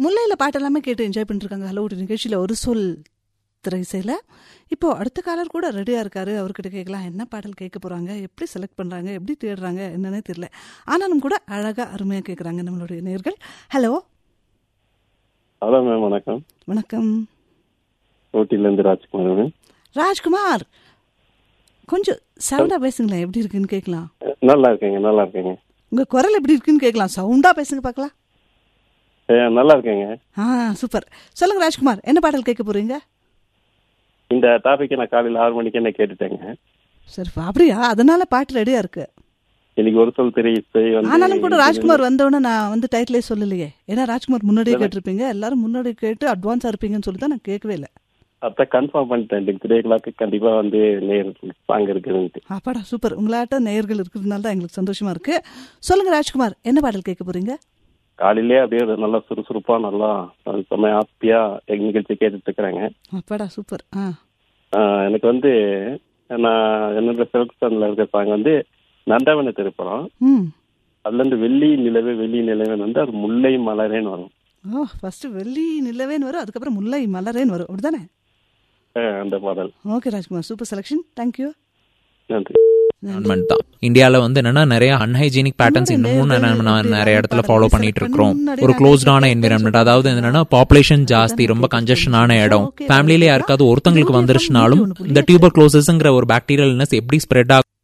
முல்லையில் பாட்டெல்லாமே கேட்டு என்ஜாய் பண்ணிருக்காங்க ஹலோ ஒரு நிகழ்ச்சியில் ஒரு சொல் திரைசையில் இப்போ அடுத்த காலர் கூட ரெடியாக இருக்காரு அவர்கிட்ட கேட்கலாம் என்ன பாடல் கேட்க போகிறாங்க எப்படி செலக்ட் பண்ணுறாங்க எப்படி தேடுறாங்க என்னன்னே தெரியல ஆனாலும் கூட அழகாக அருமையாக கேட்குறாங்க நம்மளுடைய நேர்கள் ஹலோ ஹலோ மேம் வணக்கம் வணக்கம் ஊட்டிலேருந்து ராஜ்குமார் மேம் ராஜ்குமார் கொஞ்சம் சவுண்டாக பேசுங்களேன் எப்படி இருக்குன்னு கேட்கலாம் நல்லா இருக்கேங்க நல்லா இருக்கேங்க உங்கள் குரல் எப்படி இருக்குன்னு கேட்கலாம் சவுண்டாக பேசுங்க பார்க்கலாம் ஏ, நல்லா இருக்கேங்க ஆ சூப்பர் சொல்லுங்க ராஜ்குமார் என்ன பாடல் கேட்க போறீங்க இந்த டாபிக்கை நான் காலையில் ஆறு மணிக்கு என்ன கேட்டுட்டேங்க சரி அப்படியா அதனால பாட்டு ரெடியா இருக்கு இன்னைக்கு ஒரு சொல் திரை இசை வந்து ஆனாலும் கூட ராஜ்குமார் வந்தவொடனே நான் வந்து டைட்டிலே சொல்லலையே ஏன்னா ராஜ்குமார் முன்னாடியே கேட்டிருப்பீங்க எல்லாரும் முன்னாடி கேட்டு அட்வான்ஸா இருப்பீங்கன்னு சொல்லி தான் நான் கேட்கவே இல்லை அதான் கன்ஃபார்ம் பண்ணிட்டேன் இன்னைக்கு த்ரீ கிளாக்கு கண்டிப்பாக வந்து நேர் சாங் இருக்குதுன்ட்டு அப்பாடா சூப்பர் உங்களாட்ட நேயர்கள் இருக்கிறதுனால தான் எங்களுக்கு சந்தோஷமா இருக்கு சொல்லுங்க ராஜ்குமார் என்ன பாடல் கேட்க போறீங்க காலையிலே அப்படியே ஒரு நல்லா சுறுசுறுப்பா நல்லா செம்ம ஹாப்பியாக நிகழ்ச்சி கேட்டுட்டு இருக்கிறேங்க அப்பாடா சூப்பர் ஆ ஆஹ் எனக்கு வந்து நான் என்னோட செலக்ஷனில் இருக்க சாங் வந்து நந்தவன திரைப்படம் ம் அதுலேருந்து வெள்ளி நிலவே வெள்ளி நிலவேன்னு வந்து அது முல்லை மலரேன்னு வரும் ஓ ஃபர்ஸ்ட் வெள்ளி நிலவேன்னு வரும் அதுக்கப்புறம் முல்லை மலரேன்னு வரும் அப்படிதானே ஆஹ் அந்த பாடல் okay Rajkumar super selection thank you நன்றி environment தான் இந்தியால வந்து என்னன்னா நிறைய அன்ஹைஜீனிக் பேட்டர்ன்ஸ் இன்னமும் நம்ம நான் நிறைய இடத்துல ஃபாலோ பண்ணிட்டு இருக்கிறோம் ஒரு க்ளோஸ்டான என்விரான்மெண்ட் அதாவது என்னன்னா பாப்புலேஷன் ஜாஸ்தி ரொம்ப கன்ஜஷனான இடம் ஃபேமிலியில யாருக்காவது ஒருத்தங்களுக்கு வந்துருச்சுனாலும் இந்த டியூபர் க்ளோசஸ்ங்கிற ஒரு பாக்டீரியல் எப்படி ஸ்ப்ரெட் ஆகும்